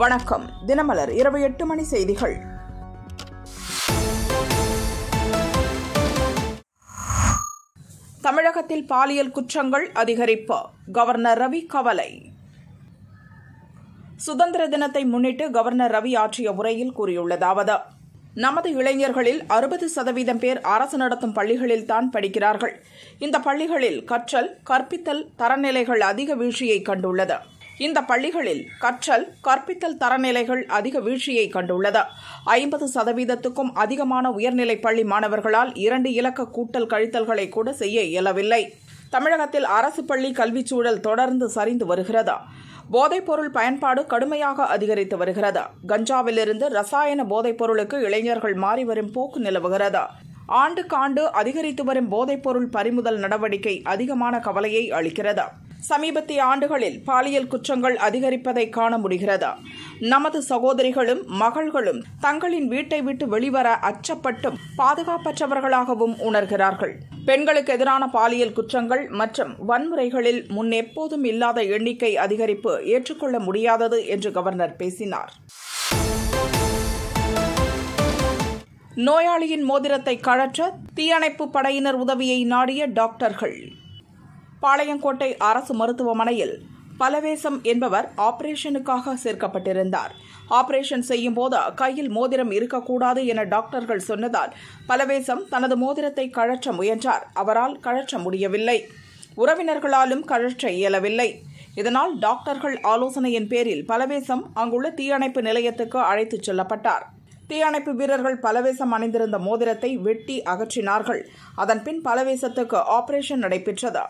வணக்கம் தினமலர் இரவு எட்டு மணி செய்திகள் தமிழகத்தில் பாலியல் குற்றங்கள் அதிகரிப்பு கவர்னர் ரவி கவலை சுதந்திர தினத்தை முன்னிட்டு கவர்னர் ரவி ஆற்றிய உரையில் கூறியுள்ளதாவது நமது இளைஞர்களில் அறுபது சதவீதம் பேர் அரசு நடத்தும் பள்ளிகளில் தான் படிக்கிறார்கள் இந்த பள்ளிகளில் கற்றல் கற்பித்தல் தரநிலைகள் அதிக வீழ்ச்சியை கண்டுள்ளது இந்த பள்ளிகளில் கற்றல் கற்பித்தல் தரநிலைகள் அதிக வீழ்ச்சியை கண்டுள்ளது ஐம்பது சதவீதத்துக்கும் அதிகமான உயர்நிலைப் பள்ளி மாணவர்களால் இரண்டு இலக்க கூட்டல் கழித்தல்களை கூட செய்ய இயலவில்லை தமிழகத்தில் அரசு பள்ளி கல்விச் சூழல் தொடர்ந்து சரிந்து வருகிறது போதைப்பொருள் பயன்பாடு கடுமையாக அதிகரித்து வருகிறது கஞ்சாவிலிருந்து ரசாயன போதைப் பொருளுக்கு இளைஞர்கள் மாறி வரும் போக்கு நிலவுகிறது ஆண்டுக்கு ஆண்டு அதிகரித்து வரும் போதைப்பொருள் பறிமுதல் நடவடிக்கை அதிகமான கவலையை அளிக்கிறது சமீபத்திய ஆண்டுகளில் பாலியல் குற்றங்கள் அதிகரிப்பதை காண முடிகிறது நமது சகோதரிகளும் மகள்களும் தங்களின் வீட்டை விட்டு வெளிவர அச்சப்பட்டும் பாதுகாப்பற்றவர்களாகவும் உணர்கிறார்கள் பெண்களுக்கு எதிரான பாலியல் குற்றங்கள் மற்றும் வன்முறைகளில் முன்னெப்போதும் இல்லாத எண்ணிக்கை அதிகரிப்பு ஏற்றுக்கொள்ள முடியாதது என்று கவர்னர் பேசினார் நோயாளியின் மோதிரத்தை கழற்ற தீயணைப்பு படையினர் உதவியை நாடிய டாக்டர்கள் பாளையங்கோட்டை அரசு மருத்துவமனையில் பலவேசம் என்பவர் ஆபரேஷனுக்காக சேர்க்கப்பட்டிருந்தார் ஆபரேஷன் செய்யும் போது கையில் மோதிரம் இருக்கக்கூடாது என டாக்டர்கள் சொன்னதால் பலவேசம் தனது மோதிரத்தை கழற்ற முயன்றார் அவரால் கழற்ற முடியவில்லை உறவினர்களாலும் கழற்ற இயலவில்லை இதனால் டாக்டர்கள் ஆலோசனையின் பேரில் பலவேசம் அங்குள்ள தீயணைப்பு நிலையத்துக்கு அழைத்துச் செல்லப்பட்டார் தீயணைப்பு வீரர்கள் பலவேசம் அணிந்திருந்த மோதிரத்தை வெட்டி அகற்றினார்கள் அதன்பின் பலவேசத்துக்கு ஆபரேஷன் நடைபெற்றது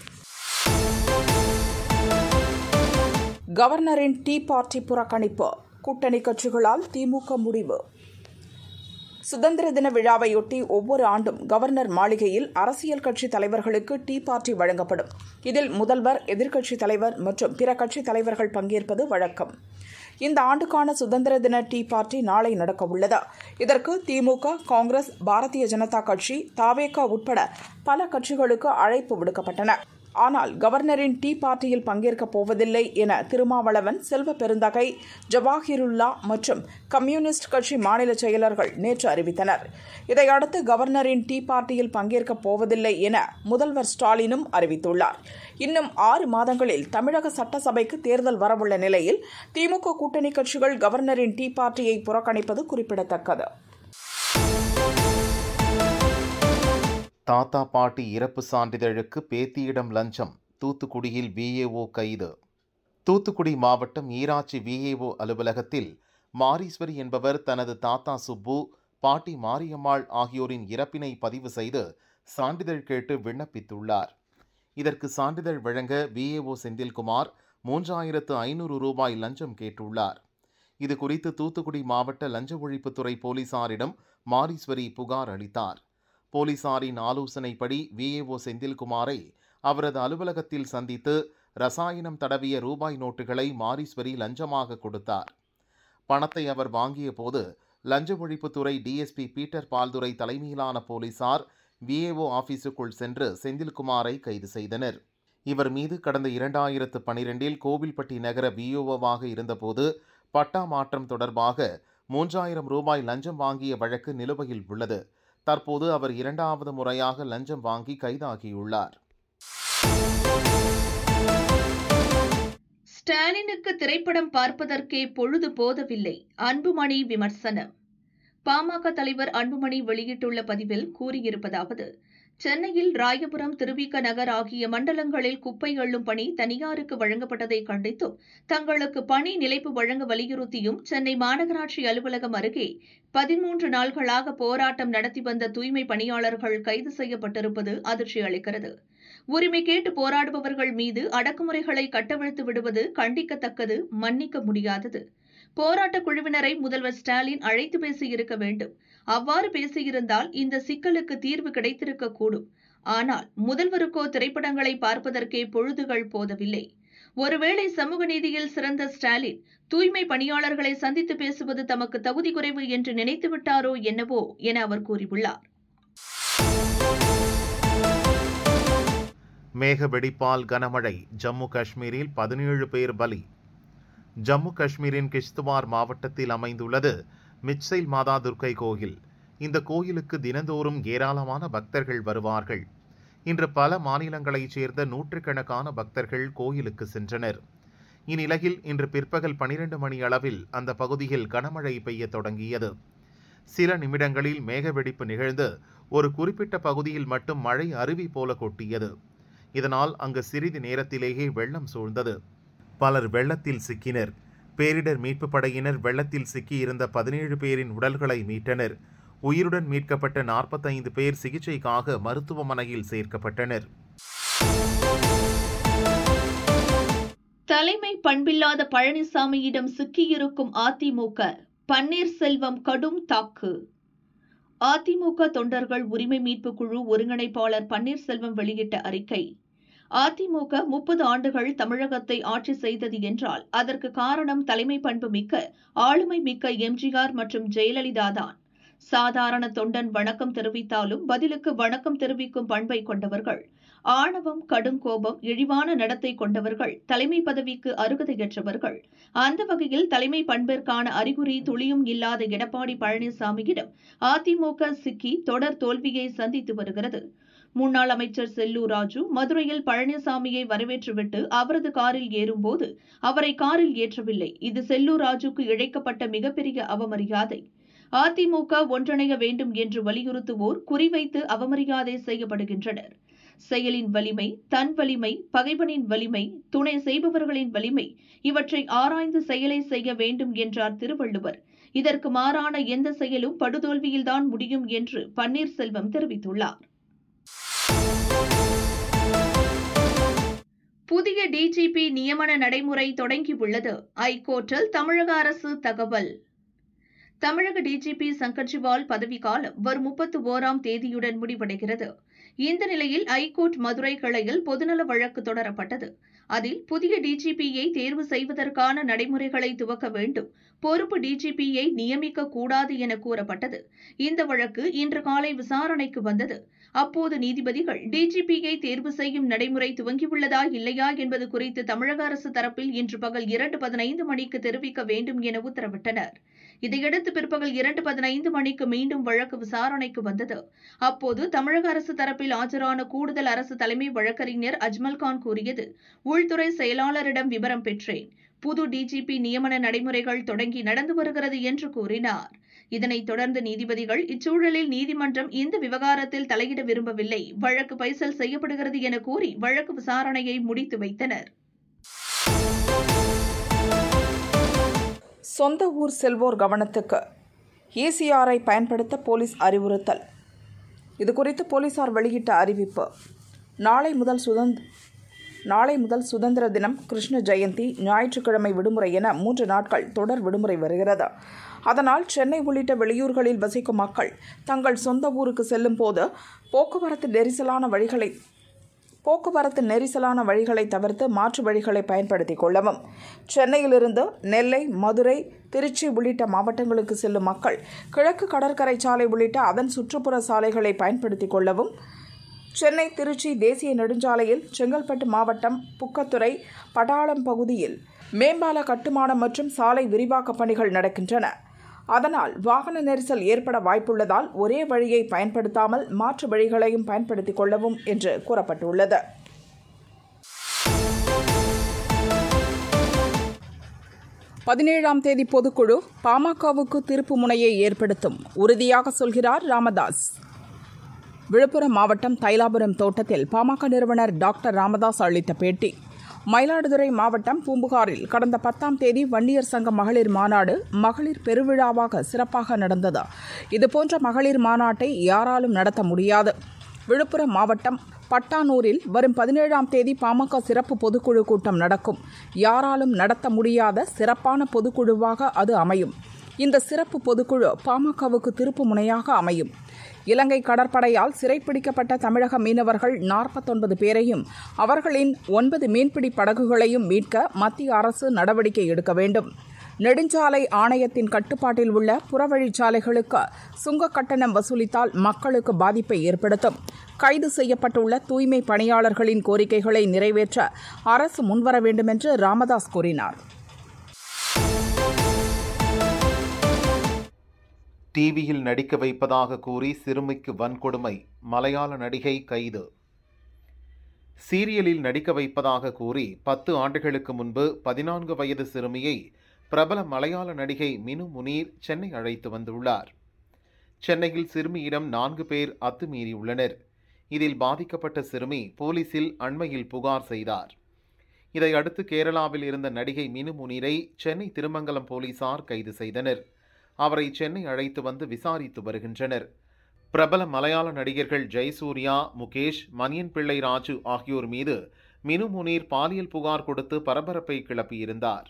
கவர்னரின் டீ பார்ட்டி புறக்கணிப்பு கூட்டணி கட்சிகளால் திமுக முடிவு சுதந்திர தின விழாவையொட்டி ஒவ்வொரு ஆண்டும் கவர்னர் மாளிகையில் அரசியல் கட்சி தலைவர்களுக்கு டீ பார்ட்டி வழங்கப்படும் இதில் முதல்வர் எதிர்க்கட்சித் தலைவர் மற்றும் பிற கட்சித் தலைவர்கள் பங்கேற்பது வழக்கம் இந்த ஆண்டுக்கான சுதந்திர தின டீ பார்ட்டி நாளை நடக்க உள்ளது இதற்கு திமுக காங்கிரஸ் பாரதிய ஜனதா கட்சி தாவேகா உட்பட பல கட்சிகளுக்கு அழைப்பு விடுக்கப்பட்டன ஆனால் கவர்னரின் டீ பார்ட்டியில் பங்கேற்கப் போவதில்லை என திருமாவளவன் செல்வ பெருந்தகை ஜவாஹிருல்லா மற்றும் கம்யூனிஸ்ட் கட்சி மாநில செயலர்கள் நேற்று அறிவித்தனர் இதையடுத்து கவர்னரின் டீ பார்ட்டியில் பங்கேற்கப் போவதில்லை என முதல்வர் ஸ்டாலினும் அறிவித்துள்ளார் இன்னும் ஆறு மாதங்களில் தமிழக சட்டசபைக்கு தேர்தல் வரவுள்ள நிலையில் திமுக கூட்டணி கட்சிகள் கவர்னரின் டீ பார்ட்டியை புறக்கணிப்பது குறிப்பிடத்தக்கது தாத்தா பாட்டி இறப்பு சான்றிதழுக்கு பேத்தியிடம் லஞ்சம் தூத்துக்குடியில் விஏஓ கைது தூத்துக்குடி மாவட்டம் ஈராட்சி விஏஓ அலுவலகத்தில் மாரீஸ்வரி என்பவர் தனது தாத்தா சுப்பு பாட்டி மாரியம்மாள் ஆகியோரின் இறப்பினை பதிவு செய்து சான்றிதழ் கேட்டு விண்ணப்பித்துள்ளார் இதற்கு சான்றிதழ் வழங்க விஏஓ செந்தில்குமார் மூன்றாயிரத்து ஐநூறு ரூபாய் லஞ்சம் கேட்டுள்ளார் இது குறித்து தூத்துக்குடி மாவட்ட லஞ்ச ஒழிப்புத்துறை போலீசாரிடம் மாரீஸ்வரி புகார் அளித்தார் போலீசாரின் ஆலோசனைப்படி விஏஓ செந்தில்குமாரை அவரது அலுவலகத்தில் சந்தித்து ரசாயனம் தடவிய ரூபாய் நோட்டுகளை மாரீஸ்வரி லஞ்சமாக கொடுத்தார் பணத்தை அவர் வாங்கிய போது லஞ்ச ஒழிப்புத்துறை டிஎஸ்பி பீட்டர் பால்துரை தலைமையிலான போலீசார் விஏஓ ஆபீஸுக்குள் சென்று செந்தில்குமாரை கைது செய்தனர் இவர் மீது கடந்த இரண்டாயிரத்து பனிரெண்டில் கோவில்பட்டி நகர விஓஓவாக இருந்தபோது பட்டா மாற்றம் தொடர்பாக மூன்றாயிரம் ரூபாய் லஞ்சம் வாங்கிய வழக்கு நிலுவையில் உள்ளது தற்போது அவர் இரண்டாவது முறையாக லஞ்சம் வாங்கி கைதாகியுள்ளார் ஸ்டாலினுக்கு திரைப்படம் பார்ப்பதற்கே பொழுது போதவில்லை அன்புமணி விமர்சனம் பாமக தலைவர் அன்புமணி வெளியிட்டுள்ள பதிவில் கூறியிருப்பதாவது சென்னையில் ராயபுரம் திருவிக நகர் ஆகிய மண்டலங்களில் குப்பை அள்ளும் பணி தனியாருக்கு வழங்கப்பட்டதை கண்டித்தும் தங்களுக்கு பணி நிலைப்பு வழங்க வலியுறுத்தியும் சென்னை மாநகராட்சி அலுவலகம் அருகே பதிமூன்று நாள்களாக போராட்டம் நடத்தி வந்த தூய்மை பணியாளர்கள் கைது செய்யப்பட்டிருப்பது அதிர்ச்சி அளிக்கிறது உரிமை கேட்டு போராடுபவர்கள் மீது அடக்குமுறைகளை கட்டவிழ்த்து விடுவது கண்டிக்கத்தக்கது மன்னிக்க முடியாதது போராட்ட குழுவினரை முதல்வர் ஸ்டாலின் அழைத்து பேசியிருக்க வேண்டும் அவ்வாறு பேசியிருந்தால் இந்த சிக்கலுக்கு தீர்வு கிடைத்திருக்க கூடும் ஆனால் முதல்வருக்கோ திரைப்படங்களை பார்ப்பதற்கே பொழுதுகள் போதவில்லை ஒருவேளை சமூக நீதியில் சிறந்த ஸ்டாலின் தூய்மை பணியாளர்களை சந்தித்து பேசுவது தமக்கு தகுதி குறைவு என்று நினைத்து விட்டாரோ என்னவோ என அவர் கூறியுள்ளார் மேக வெடிப்பால் கனமழை ஜம்மு காஷ்மீரில் பதினேழு பேர் பலி ஜம்மு காஷ்மீரின் கிஷ்துவார் மாவட்டத்தில் அமைந்துள்ளது மிட்சைல் மாதா துர்க்கை கோயில் இந்த கோயிலுக்கு தினந்தோறும் ஏராளமான பக்தர்கள் வருவார்கள் இன்று பல மாநிலங்களைச் சேர்ந்த நூற்றுக்கணக்கான பக்தர்கள் கோயிலுக்கு சென்றனர் இந்நிலையில் இன்று பிற்பகல் பனிரெண்டு மணி அளவில் அந்த பகுதியில் கனமழை பெய்யத் தொடங்கியது சில நிமிடங்களில் மேகவெடிப்பு நிகழ்ந்து ஒரு குறிப்பிட்ட பகுதியில் மட்டும் மழை அருவி போல கொட்டியது இதனால் அங்கு சிறிது நேரத்திலேயே வெள்ளம் சூழ்ந்தது பலர் வெள்ளத்தில் சிக்கினர் பேரிடர் மீட்புப் படையினர் வெள்ளத்தில் சிக்கியிருந்த பதினேழு பேரின் உடல்களை மீட்டனர் உயிருடன் மீட்கப்பட்ட நாற்பத்தைந்து பேர் சிகிச்சைக்காக மருத்துவமனையில் சேர்க்கப்பட்டனர் தலைமை பண்பில்லாத பழனிசாமியிடம் சிக்கியிருக்கும் அதிமுக பன்னீர்செல்வம் கடும் தாக்கு அதிமுக தொண்டர்கள் உரிமை மீட்பு குழு ஒருங்கிணைப்பாளர் பன்னீர்செல்வம் வெளியிட்ட அறிக்கை அதிமுக முப்பது ஆண்டுகள் தமிழகத்தை ஆட்சி செய்தது என்றால் அதற்கு காரணம் தலைமை பண்பு மிக்க ஆளுமை மிக்க எம்ஜிஆர் மற்றும் ஜெயலலிதா தான் சாதாரண தொண்டன் வணக்கம் தெரிவித்தாலும் பதிலுக்கு வணக்கம் தெரிவிக்கும் பண்பை கொண்டவர்கள் ஆணவம் கடும் கோபம் இழிவான நடத்தை கொண்டவர்கள் தலைமை பதவிக்கு அருகதையற்றவர்கள் அந்த வகையில் தலைமை பண்பிற்கான அறிகுறி துளியும் இல்லாத எடப்பாடி பழனிசாமியிடம் அதிமுக சிக்கி தொடர் தோல்வியை சந்தித்து வருகிறது முன்னாள் அமைச்சர் செல்லூர் ராஜு மதுரையில் பழனிசாமியை வரவேற்றுவிட்டு அவரது காரில் ஏறும்போது அவரை காரில் ஏற்றவில்லை இது செல்லூர் ராஜுக்கு இழைக்கப்பட்ட மிகப்பெரிய அவமரியாதை அதிமுக ஒன்றிணைய வேண்டும் என்று வலியுறுத்துவோர் குறிவைத்து அவமரியாதை செய்யப்படுகின்றனர் செயலின் வலிமை தன் வலிமை பகைவனின் வலிமை துணை செய்பவர்களின் வலிமை இவற்றை ஆராய்ந்து செயலை செய்ய வேண்டும் என்றார் திருவள்ளுவர் இதற்கு மாறான எந்த செயலும் படுதோல்வியில்தான் முடியும் என்று பன்னீர்செல்வம் தெரிவித்துள்ளார் புதிய டிஜிபி நியமன நடைமுறை தொடங்கியுள்ளது ஐகோர்ட்டில் தமிழக அரசு தகவல் தமிழக டிஜிபி சங்கர்ஜிவால் பதவிக்காலம் வரும் முப்பத்து ஓராம் தேதியுடன் முடிவடைகிறது இந்த நிலையில் ஐகோர்ட் மதுரை கிளையில் பொதுநல வழக்கு தொடரப்பட்டது அதில் புதிய டிஜிபியை தேர்வு செய்வதற்கான நடைமுறைகளை துவக்க வேண்டும் பொறுப்பு டிஜிபியை நியமிக்க கூடாது என கூறப்பட்டது இந்த வழக்கு இன்று காலை விசாரணைக்கு வந்தது அப்போது நீதிபதிகள் டிஜிபியை தேர்வு செய்யும் நடைமுறை துவங்கியுள்ளதா இல்லையா என்பது குறித்து தமிழக அரசு தரப்பில் இன்று பகல் இரண்டு பதினைந்து மணிக்கு தெரிவிக்க வேண்டும் என உத்தரவிட்டனர் இதையடுத்து பிற்பகல் இரண்டு பதினைந்து மணிக்கு மீண்டும் வழக்கு விசாரணைக்கு வந்தது அப்போது தமிழக அரசு தரப்பில் ஆஜரான கூடுதல் அரசு தலைமை வழக்கறிஞர் அஜ்மல்கான் கூறியது உள்துறை செயலாளரிடம் விவரம் பெற்றேன் புது டிஜிபி நியமன நடைமுறைகள் தொடங்கி நடந்து வருகிறது என்று கூறினார் இதனைத் தொடர்ந்து நீதிபதிகள் இச்சூழலில் நீதிமன்றம் இந்த விவகாரத்தில் தலையிட விரும்பவில்லை வழக்கு பைசல் செய்யப்படுகிறது என கூறி வழக்கு விசாரணையை முடித்து வைத்தனர் சொந்த ஊர் செல்வோர் கவனத்துக்கு ஈசிஆரை பயன்படுத்த போலீஸ் அறிவுறுத்தல் இது குறித்து போலீசார் வெளியிட்ட அறிவிப்பு நாளை முதல் சுதந்த் நாளை முதல் சுதந்திர தினம் கிருஷ்ண ஜெயந்தி ஞாயிற்றுக்கிழமை விடுமுறை என மூன்று நாட்கள் தொடர் விடுமுறை வருகிறது அதனால் சென்னை உள்ளிட்ட வெளியூர்களில் வசிக்கும் மக்கள் தங்கள் சொந்த ஊருக்கு செல்லும் போது போக்குவரத்து நெரிசலான வழிகளை போக்குவரத்து நெரிசலான வழிகளை தவிர்த்து மாற்று வழிகளை பயன்படுத்திக் கொள்ளவும் சென்னையிலிருந்து நெல்லை மதுரை திருச்சி உள்ளிட்ட மாவட்டங்களுக்கு செல்லும் மக்கள் கிழக்கு கடற்கரை சாலை உள்ளிட்ட அதன் சுற்றுப்புற சாலைகளை பயன்படுத்திக் கொள்ளவும் சென்னை திருச்சி தேசிய நெடுஞ்சாலையில் செங்கல்பட்டு மாவட்டம் புக்கத்துறை படாளம் பகுதியில் மேம்பால கட்டுமானம் மற்றும் சாலை விரிவாக்கப் பணிகள் நடக்கின்றன அதனால் வாகன நெரிசல் ஏற்பட வாய்ப்புள்ளதால் ஒரே வழியை பயன்படுத்தாமல் மாற்று வழிகளையும் பயன்படுத்திக் கொள்ளவும் என்று கூறப்பட்டுள்ளது பதினேழாம் தேதி பொதுக்குழு பாமகவுக்கு திருப்பு முனையை ஏற்படுத்தும் உறுதியாக சொல்கிறார் ராமதாஸ் விழுப்புரம் மாவட்டம் தைலாபுரம் தோட்டத்தில் பாமக நிறுவனர் டாக்டர் ராமதாஸ் அளித்த பேட்டி மயிலாடுதுறை மாவட்டம் பூம்புகாரில் கடந்த பத்தாம் தேதி வன்னியர் சங்க மகளிர் மாநாடு மகளிர் பெருவிழாவாக சிறப்பாக நடந்தது இதுபோன்ற மகளிர் மாநாட்டை யாராலும் நடத்த முடியாது விழுப்புரம் மாவட்டம் பட்டானூரில் வரும் பதினேழாம் தேதி பாமக சிறப்பு பொதுக்குழு கூட்டம் நடக்கும் யாராலும் நடத்த முடியாத சிறப்பான பொதுக்குழுவாக அது அமையும் இந்த சிறப்பு பொதுக்குழு பாமகவுக்கு திருப்பு முனையாக அமையும் இலங்கை கடற்படையால் சிறைப்பிடிக்கப்பட்ட தமிழக மீனவர்கள் நாற்பத்தொன்பது பேரையும் அவர்களின் ஒன்பது மீன்பிடி படகுகளையும் மீட்க மத்திய அரசு நடவடிக்கை எடுக்க வேண்டும் நெடுஞ்சாலை ஆணையத்தின் கட்டுப்பாட்டில் உள்ள புறவழிச்சாலைகளுக்கு சுங்க கட்டணம் வசூலித்தால் மக்களுக்கு பாதிப்பை ஏற்படுத்தும் கைது செய்யப்பட்டுள்ள தூய்மை பணியாளர்களின் கோரிக்கைகளை நிறைவேற்ற அரசு முன்வர வேண்டும் என்று ராமதாஸ் கூறினார் டிவியில் நடிக்க வைப்பதாக கூறி சிறுமிக்கு வன்கொடுமை மலையாள நடிகை கைது சீரியலில் நடிக்க வைப்பதாக கூறி பத்து ஆண்டுகளுக்கு முன்பு பதினான்கு வயது சிறுமியை பிரபல மலையாள நடிகை மினு முனீர் சென்னை அழைத்து வந்துள்ளார் சென்னையில் சிறுமியிடம் நான்கு பேர் அத்துமீறியுள்ளனர் இதில் பாதிக்கப்பட்ட சிறுமி போலீசில் அண்மையில் புகார் செய்தார் இதையடுத்து கேரளாவில் இருந்த நடிகை மினு முனீரை சென்னை திருமங்கலம் போலீசார் கைது செய்தனர் அவரை சென்னை அழைத்து வந்து விசாரித்து வருகின்றனர் பிரபல மலையாள நடிகர்கள் ஜெயசூர்யா முகேஷ் மணியன் பிள்ளை ராஜு ஆகியோர் மீது மினு முனீர் பாலியல் புகார் கொடுத்து பரபரப்பை கிளப்பியிருந்தார்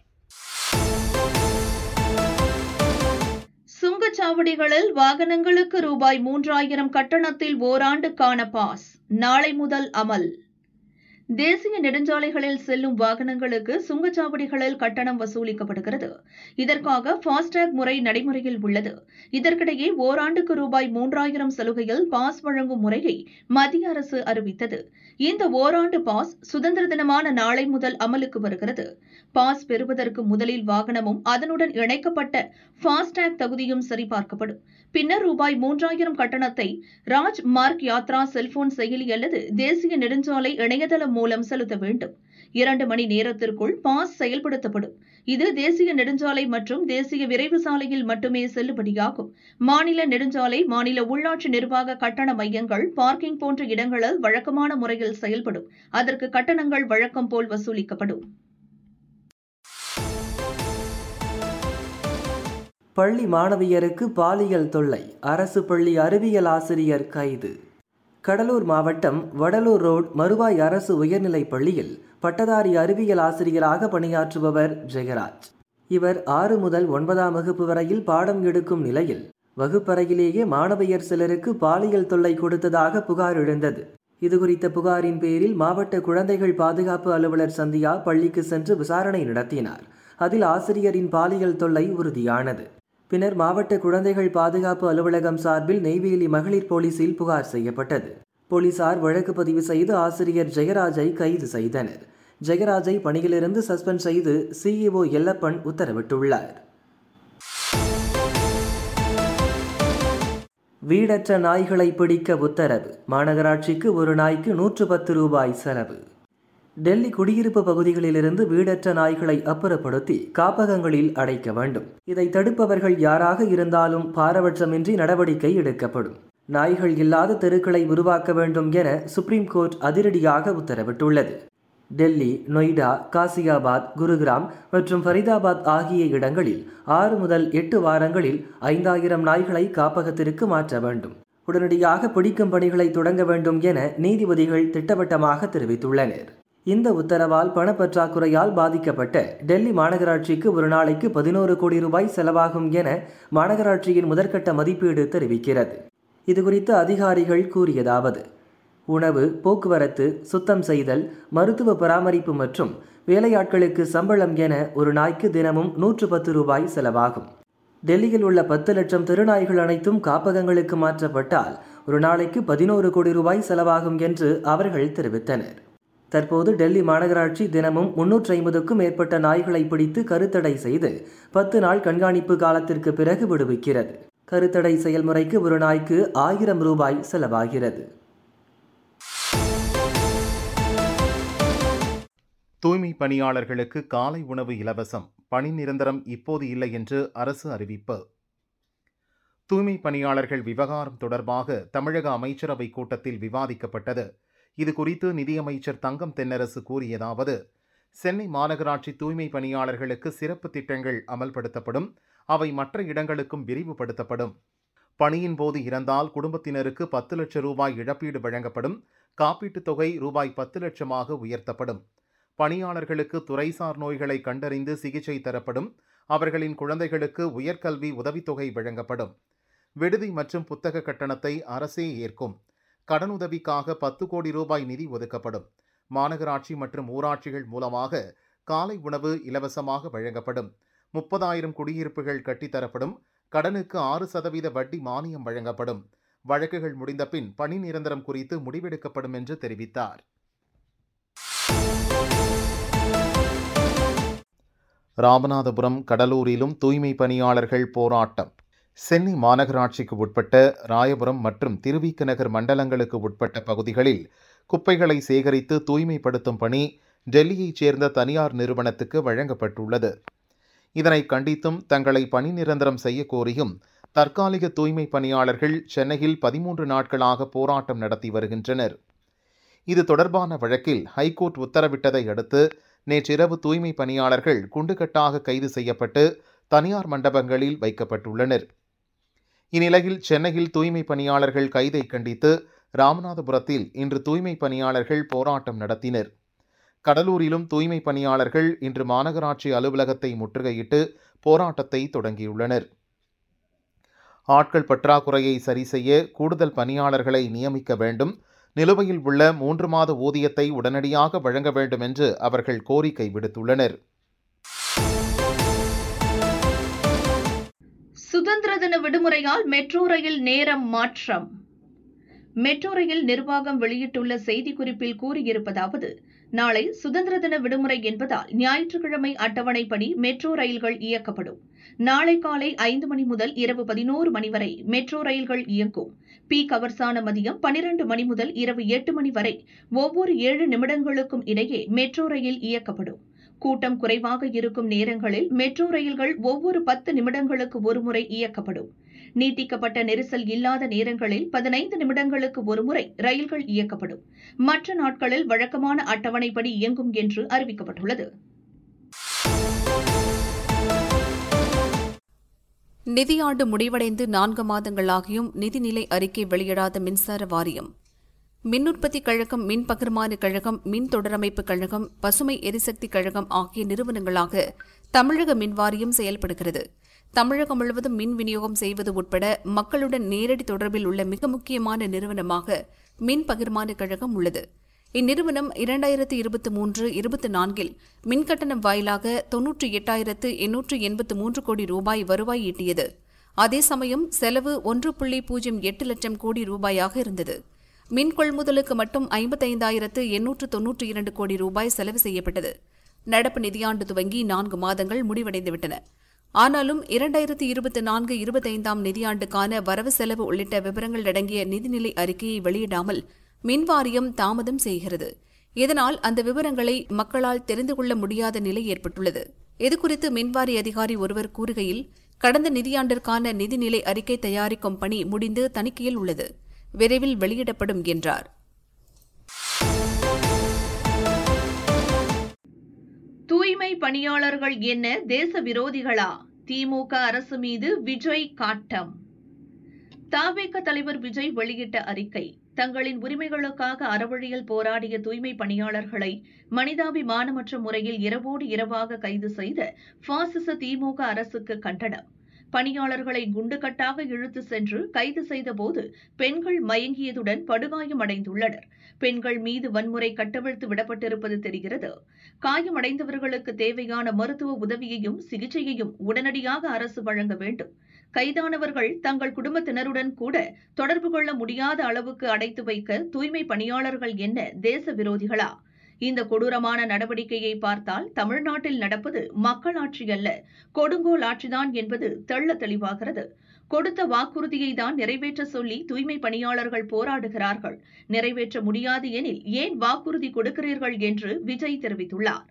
சுங்கச்சாவடிகளில் வாகனங்களுக்கு ரூபாய் மூன்றாயிரம் கட்டணத்தில் ஓராண்டுக்கான பாஸ் நாளை முதல் அமல் தேசிய நெடுஞ்சாலைகளில் செல்லும் வாகனங்களுக்கு சுங்கச்சாவடிகளில் கட்டணம் வசூலிக்கப்படுகிறது இதற்காக ஃபாஸ்டேக் முறை நடைமுறையில் உள்ளது இதற்கிடையே ஓராண்டுக்கு ரூபாய் மூன்றாயிரம் சலுகையில் பாஸ் வழங்கும் முறையை மத்திய அரசு அறிவித்தது இந்த ஓராண்டு பாஸ் சுதந்திர தினமான நாளை முதல் அமலுக்கு வருகிறது பாஸ் பெறுவதற்கு முதலில் வாகனமும் அதனுடன் இணைக்கப்பட்ட ஃபாஸ்டேக் தகுதியும் சரிபார்க்கப்படும் பின்னர் ரூபாய் மூன்றாயிரம் கட்டணத்தை ராஜ் மார்க் யாத்ரா செல்போன் செயலி அல்லது தேசிய நெடுஞ்சாலை இணையதளம் மூலம் செலுத்த வேண்டும் இரண்டு மணி நேரத்திற்குள் பாஸ் செயல்படுத்தப்படும் இது தேசிய நெடுஞ்சாலை மற்றும் தேசிய விரைவு சாலையில் மட்டுமே செல்லுபடியாகும் மாநில நெடுஞ்சாலை மாநில உள்ளாட்சி நிர்வாக கட்டண மையங்கள் பார்க்கிங் போன்ற இடங்களில் வழக்கமான முறையில் செயல்படும் அதற்கு கட்டணங்கள் வழக்கம் போல் வசூலிக்கப்படும் பள்ளி மாணவியருக்கு பாலியல் தொல்லை அரசு பள்ளி அறிவியல் ஆசிரியர் கைது கடலூர் மாவட்டம் வடலூர் ரோட் மறுவாய் அரசு உயர்நிலைப் பள்ளியில் பட்டதாரி அறிவியல் ஆசிரியராக பணியாற்றுபவர் ஜெயராஜ் இவர் ஆறு முதல் ஒன்பதாம் வகுப்பு வரையில் பாடம் எடுக்கும் நிலையில் வகுப்பறையிலேயே மாணவியர் சிலருக்கு பாலியல் தொல்லை கொடுத்ததாக புகார் எழுந்தது இதுகுறித்த புகாரின் பேரில் மாவட்ட குழந்தைகள் பாதுகாப்பு அலுவலர் சந்தியா பள்ளிக்கு சென்று விசாரணை நடத்தினார் அதில் ஆசிரியரின் பாலியல் தொல்லை உறுதியானது பின்னர் மாவட்ட குழந்தைகள் பாதுகாப்பு அலுவலகம் சார்பில் நெய்வேலி மகளிர் போலீசில் புகார் செய்யப்பட்டது போலீசார் வழக்கு பதிவு செய்து ஆசிரியர் ஜெயராஜை கைது செய்தனர் ஜெயராஜை பணியிலிருந்து சஸ்பெண்ட் செய்து சிஇஓ எல்லப்பன் உத்தரவிட்டுள்ளார் வீடற்ற நாய்களை பிடிக்க உத்தரவு மாநகராட்சிக்கு ஒரு நாய்க்கு நூற்று பத்து ரூபாய் செலவு டெல்லி குடியிருப்பு பகுதிகளிலிருந்து வீடற்ற நாய்களை அப்புறப்படுத்தி காப்பகங்களில் அடைக்க வேண்டும் இதை தடுப்பவர்கள் யாராக இருந்தாலும் பாரபட்சமின்றி நடவடிக்கை எடுக்கப்படும் நாய்கள் இல்லாத தெருக்களை உருவாக்க வேண்டும் என சுப்ரீம் கோர்ட் அதிரடியாக உத்தரவிட்டுள்ளது டெல்லி நொய்டா காசியாபாத் குருகிராம் மற்றும் ஃபரிதாபாத் ஆகிய இடங்களில் ஆறு முதல் எட்டு வாரங்களில் ஐந்தாயிரம் நாய்களை காப்பகத்திற்கு மாற்ற வேண்டும் உடனடியாக பிடிக்கும் பணிகளை தொடங்க வேண்டும் என நீதிபதிகள் திட்டவட்டமாக தெரிவித்துள்ளனர் இந்த உத்தரவால் பணப்பற்றாக்குறையால் பாதிக்கப்பட்ட டெல்லி மாநகராட்சிக்கு ஒரு நாளைக்கு பதினோரு கோடி ரூபாய் செலவாகும் என மாநகராட்சியின் முதற்கட்ட மதிப்பீடு தெரிவிக்கிறது இதுகுறித்து அதிகாரிகள் கூறியதாவது உணவு போக்குவரத்து சுத்தம் செய்தல் மருத்துவ பராமரிப்பு மற்றும் வேலையாட்களுக்கு சம்பளம் என ஒரு நாய்க்கு தினமும் நூற்று பத்து ரூபாய் செலவாகும் டெல்லியில் உள்ள பத்து லட்சம் திருநாய்கள் அனைத்தும் காப்பகங்களுக்கு மாற்றப்பட்டால் ஒரு நாளைக்கு பதினோரு கோடி ரூபாய் செலவாகும் என்று அவர்கள் தெரிவித்தனர் தற்போது டெல்லி மாநகராட்சி தினமும் முன்னூற்றி ஐம்பதுக்கும் மேற்பட்ட நாய்களை பிடித்து கருத்தடை செய்து பத்து நாள் கண்காணிப்பு காலத்திற்கு பிறகு விடுவிக்கிறது கருத்தடை செயல்முறைக்கு ஒரு நாய்க்கு ஆயிரம் ரூபாய் செலவாகிறது தூய்மை பணியாளர்களுக்கு காலை உணவு இலவசம் பணி நிரந்தரம் இப்போது இல்லை என்று அரசு அறிவிப்பு தூய்மை பணியாளர்கள் விவகாரம் தொடர்பாக தமிழக அமைச்சரவை கூட்டத்தில் விவாதிக்கப்பட்டது இது குறித்து நிதியமைச்சர் தங்கம் தென்னரசு கூறியதாவது சென்னை மாநகராட்சி தூய்மை பணியாளர்களுக்கு சிறப்பு திட்டங்கள் அமல்படுத்தப்படும் அவை மற்ற இடங்களுக்கும் விரிவுபடுத்தப்படும் பணியின் போது இறந்தால் குடும்பத்தினருக்கு பத்து லட்சம் ரூபாய் இழப்பீடு வழங்கப்படும் காப்பீட்டுத் தொகை ரூபாய் பத்து லட்சமாக உயர்த்தப்படும் பணியாளர்களுக்கு துறைசார் நோய்களை கண்டறிந்து சிகிச்சை தரப்படும் அவர்களின் குழந்தைகளுக்கு உயர்கல்வி உதவித்தொகை வழங்கப்படும் விடுதி மற்றும் புத்தக கட்டணத்தை அரசே ஏற்கும் கடனுதவிக்காக பத்து கோடி ரூபாய் நிதி ஒதுக்கப்படும் மாநகராட்சி மற்றும் ஊராட்சிகள் மூலமாக காலை உணவு இலவசமாக வழங்கப்படும் முப்பதாயிரம் குடியிருப்புகள் கட்டித்தரப்படும் கடனுக்கு ஆறு சதவீத வட்டி மானியம் வழங்கப்படும் வழக்குகள் முடிந்த பின் பணி நிரந்தரம் குறித்து முடிவெடுக்கப்படும் என்று தெரிவித்தார் ராமநாதபுரம் கடலூரிலும் தூய்மை பணியாளர்கள் போராட்டம் சென்னை மாநகராட்சிக்கு உட்பட்ட ராயபுரம் மற்றும் திருவிக்க நகர் மண்டலங்களுக்கு உட்பட்ட பகுதிகளில் குப்பைகளை சேகரித்து தூய்மைப்படுத்தும் பணி டெல்லியைச் சேர்ந்த தனியார் நிறுவனத்துக்கு வழங்கப்பட்டுள்ளது இதனை கண்டித்தும் தங்களை பணி நிரந்தரம் செய்ய கோரியும் தற்காலிக தூய்மை பணியாளர்கள் சென்னையில் பதிமூன்று நாட்களாக போராட்டம் நடத்தி வருகின்றனர் இது தொடர்பான வழக்கில் ஹைகோர்ட் உத்தரவிட்டதை அடுத்து நேற்றிரவு தூய்மை பணியாளர்கள் குண்டுகட்டாக கைது செய்யப்பட்டு தனியார் மண்டபங்களில் வைக்கப்பட்டுள்ளனர் இந்நிலையில் சென்னையில் தூய்மை பணியாளர்கள் கைதை கண்டித்து ராமநாதபுரத்தில் இன்று தூய்மை பணியாளர்கள் போராட்டம் நடத்தினர் கடலூரிலும் தூய்மை பணியாளர்கள் இன்று மாநகராட்சி அலுவலகத்தை முற்றுகையிட்டு போராட்டத்தை தொடங்கியுள்ளனர் ஆட்கள் பற்றாக்குறையை சரி செய்ய கூடுதல் பணியாளர்களை நியமிக்க வேண்டும் நிலுவையில் உள்ள மூன்று மாத ஊதியத்தை உடனடியாக வழங்க வேண்டும் என்று அவர்கள் கோரிக்கை விடுத்துள்ளனர் சுதந்திர தின விடுமுறையால் மெட்ரோ ரயில் நேரம் மாற்றம் மெட்ரோ ரயில் நிர்வாகம் வெளியிட்டுள்ள செய்திக்குறிப்பில் கூறியிருப்பதாவது நாளை சுதந்திர தின விடுமுறை என்பதால் ஞாயிற்றுக்கிழமை அட்டவணைப்படி மெட்ரோ ரயில்கள் இயக்கப்படும் நாளை காலை ஐந்து மணி முதல் இரவு பதினோரு மணி வரை மெட்ரோ ரயில்கள் இயங்கும் பீக் அவர்ஸான மதியம் பனிரண்டு மணி முதல் இரவு எட்டு மணி வரை ஒவ்வொரு ஏழு நிமிடங்களுக்கும் இடையே மெட்ரோ ரயில் இயக்கப்படும் கூட்டம் குறைவாக இருக்கும் நேரங்களில் மெட்ரோ ரயில்கள் ஒவ்வொரு பத்து நிமிடங்களுக்கு ஒருமுறை இயக்கப்படும் நீட்டிக்கப்பட்ட நெரிசல் இல்லாத நேரங்களில் பதினைந்து நிமிடங்களுக்கு ஒருமுறை ரயில்கள் இயக்கப்படும் மற்ற நாட்களில் வழக்கமான அட்டவணைப்படி இயங்கும் என்று அறிவிக்கப்பட்டுள்ளது நிதியாண்டு முடிவடைந்து நான்கு மாதங்களாகியும் நிதிநிலை அறிக்கை வெளியிடாத மின்சார வாரியம் மின் உற்பத்தி கழகம் மின் பகிர்மான கழகம் மின் தொடரமைப்பு கழகம் பசுமை எரிசக்தி கழகம் ஆகிய நிறுவனங்களாக தமிழக மின் வாரியம் செயல்படுகிறது தமிழகம் முழுவதும் மின் விநியோகம் செய்வது உட்பட மக்களுடன் நேரடி தொடர்பில் உள்ள மிக முக்கியமான நிறுவனமாக மின் பகிர்மான கழகம் உள்ளது இந்நிறுவனம் இரண்டாயிரத்து இருபத்தி மூன்று இருபத்தி நான்கில் மின்கட்டணம் வாயிலாக தொன்னூற்றி எட்டாயிரத்து எண்ணூற்று எண்பத்து மூன்று கோடி ரூபாய் வருவாய் ஈட்டியது அதே சமயம் செலவு ஒன்று புள்ளி பூஜ்ஜியம் எட்டு லட்சம் கோடி ரூபாயாக இருந்தது மின் கொள்முதலுக்கு மட்டும் ஐம்பத்தைந்தாயிரத்து எண்ணூற்று தொன்னூற்றி இரண்டு கோடி ரூபாய் செலவு செய்யப்பட்டது நடப்பு நிதியாண்டு துவங்கி நான்கு மாதங்கள் முடிவடைந்துவிட்டன ஆனாலும் இரண்டாயிரத்து இருபத்தி நான்கு இருபத்தைந்தாம் நிதியாண்டுக்கான வரவு செலவு உள்ளிட்ட விவரங்கள் அடங்கிய நிதிநிலை அறிக்கையை வெளியிடாமல் மின்வாரியம் தாமதம் செய்கிறது இதனால் அந்த விவரங்களை மக்களால் தெரிந்து கொள்ள முடியாத நிலை ஏற்பட்டுள்ளது இதுகுறித்து மின்வாரி அதிகாரி ஒருவர் கூறுகையில் கடந்த நிதியாண்டிற்கான நிதிநிலை அறிக்கை தயாரிக்கும் பணி முடிந்து தணிக்கையில் உள்ளது விரைவில் வெளியிடப்படும் என்றார் தூய்மை பணியாளர்கள் என்ன தேச விரோதிகளா திமுக அரசு மீது விஜய் காட்டம் தாவேக தலைவர் விஜய் வெளியிட்ட அறிக்கை தங்களின் உரிமைகளுக்காக அறவழியில் போராடிய தூய்மை பணியாளர்களை மனிதாபிமானமற்ற முறையில் இரவோடு இரவாக கைது செய்த பாசிச திமுக அரசுக்கு கண்டனம் பணியாளர்களை குண்டுகட்டாக இழுத்து சென்று கைது செய்தபோது பெண்கள் மயங்கியதுடன் படுகாயம் அடைந்துள்ளனர் பெண்கள் மீது வன்முறை கட்டவிழ்த்து விடப்பட்டிருப்பது தெரிகிறது காயமடைந்தவர்களுக்கு தேவையான மருத்துவ உதவியையும் சிகிச்சையையும் உடனடியாக அரசு வழங்க வேண்டும் கைதானவர்கள் தங்கள் குடும்பத்தினருடன் கூட தொடர்பு கொள்ள முடியாத அளவுக்கு அடைத்து வைக்க தூய்மை பணியாளர்கள் என்ன தேச விரோதிகளா இந்த கொடூரமான நடவடிக்கையை பார்த்தால் தமிழ்நாட்டில் நடப்பது மக்களாட்சி அல்ல கொடுங்கோல் ஆட்சிதான் என்பது தெள்ள தெளிவாகிறது கொடுத்த வாக்குறுதியை தான் நிறைவேற்ற சொல்லி தூய்மை பணியாளர்கள் போராடுகிறார்கள் நிறைவேற்ற முடியாது எனில் ஏன் வாக்குறுதி கொடுக்கிறீர்கள் என்று விஜய் தெரிவித்துள்ளார்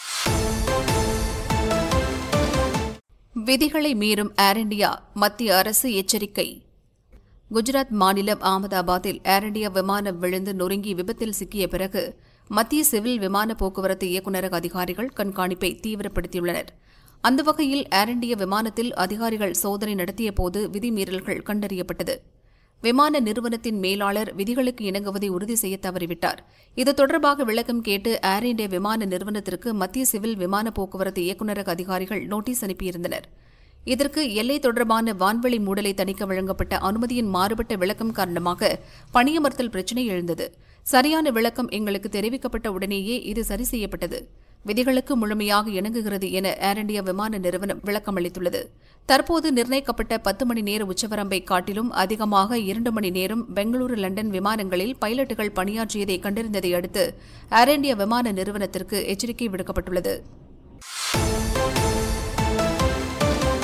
விதிகளை மீறும் ஏர் இண்டியா மத்திய அரசு எச்சரிக்கை குஜராத் மாநிலம் அகமதாபாத்தில் ஏர் இண்டியா விமானம் விழுந்து நொறுங்கி விபத்தில் சிக்கிய பிறகு மத்திய சிவில் விமான போக்குவரத்து இயக்குநரக அதிகாரிகள் கண்காணிப்பை தீவிரப்படுத்தியுள்ளனர் அந்த வகையில் ஏர் இண்டியா விமானத்தில் அதிகாரிகள் சோதனை நடத்தியபோது விதிமீறல்கள் கண்டறியப்பட்டது விமான நிறுவனத்தின் மேலாளர் விதிகளுக்கு இணங்குவதை உறுதி செய்ய தவறிவிட்டார் இது தொடர்பாக விளக்கம் கேட்டு ஏர் இண்டியா விமான நிறுவனத்திற்கு மத்திய சிவில் விமான போக்குவரத்து இயக்குநரக அதிகாரிகள் நோட்டீஸ் அனுப்பியிருந்தனர் இதற்கு எல்லை தொடர்பான வான்வெளி மூடலை தணிக்க வழங்கப்பட்ட அனுமதியின் மாறுபட்ட விளக்கம் காரணமாக பணியமர்த்தல் பிரச்சினை எழுந்தது சரியான விளக்கம் எங்களுக்கு தெரிவிக்கப்பட்ட உடனேயே இது சரி செய்யப்பட்டது விதிகளுக்கு முழுமையாக இணங்குகிறது என ஏர் இண்டியா விமான நிறுவனம் விளக்கம் அளித்துள்ளது தற்போது நிர்ணயிக்கப்பட்ட பத்து மணி நேர உச்சவரம்பை காட்டிலும் அதிகமாக இரண்டு மணி நேரம் பெங்களூரு லண்டன் விமானங்களில் பைலட்டுகள் பணியாற்றியதை கண்டறிந்ததை அடுத்து ஏர் இண்டியா விமான நிறுவனத்திற்கு எச்சரிக்கை விடுக்கப்பட்டுள்ளது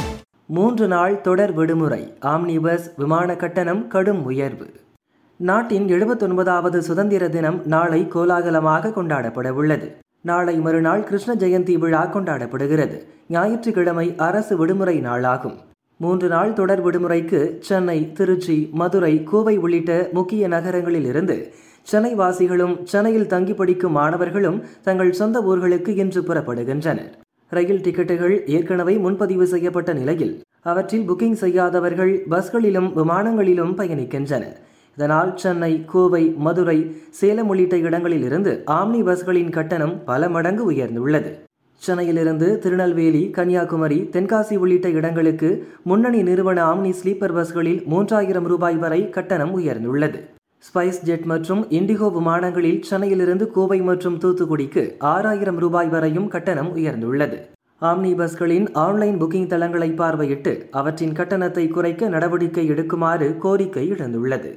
மூன்று நாள் தொடர் விடுமுறை ஆம்னி பஸ் விமான கட்டணம் கடும் உயர்வு நாட்டின் எழுபத்தொன்பதாவது சுதந்திர தினம் நாளை கோலாகலமாக கொண்டாடப்பட உள்ளது நாளை மறுநாள் கிருஷ்ண ஜெயந்தி விழா கொண்டாடப்படுகிறது ஞாயிற்றுக்கிழமை அரசு விடுமுறை நாளாகும் மூன்று நாள் தொடர் விடுமுறைக்கு சென்னை திருச்சி மதுரை கோவை உள்ளிட்ட முக்கிய நகரங்களில் இருந்து சென்னை வாசிகளும் சென்னையில் தங்கி படிக்கும் மாணவர்களும் தங்கள் சொந்த ஊர்களுக்கு இன்று புறப்படுகின்றனர் ரயில் டிக்கெட்டுகள் ஏற்கனவே முன்பதிவு செய்யப்பட்ட நிலையில் அவற்றில் புக்கிங் செய்யாதவர்கள் பஸ்களிலும் விமானங்களிலும் பயணிக்கின்றனர் இதனால் சென்னை கோவை மதுரை சேலம் உள்ளிட்ட இடங்களில் இருந்து ஆம்னி பஸ்களின் கட்டணம் பல மடங்கு உயர்ந்துள்ளது சென்னையிலிருந்து திருநெல்வேலி கன்னியாகுமரி தென்காசி உள்ளிட்ட இடங்களுக்கு முன்னணி நிறுவன ஆம்னி ஸ்லீப்பர் பஸ்களில் மூன்றாயிரம் ரூபாய் வரை கட்டணம் உயர்ந்துள்ளது ஸ்பைஸ் ஜெட் மற்றும் இண்டிகோ விமானங்களில் சென்னையிலிருந்து கோவை மற்றும் தூத்துக்குடிக்கு ஆறாயிரம் ரூபாய் வரையும் கட்டணம் உயர்ந்துள்ளது ஆம்னி பஸ்களின் ஆன்லைன் புக்கிங் தளங்களை பார்வையிட்டு அவற்றின் கட்டணத்தை குறைக்க நடவடிக்கை எடுக்குமாறு கோரிக்கை எழுந்துள்ளது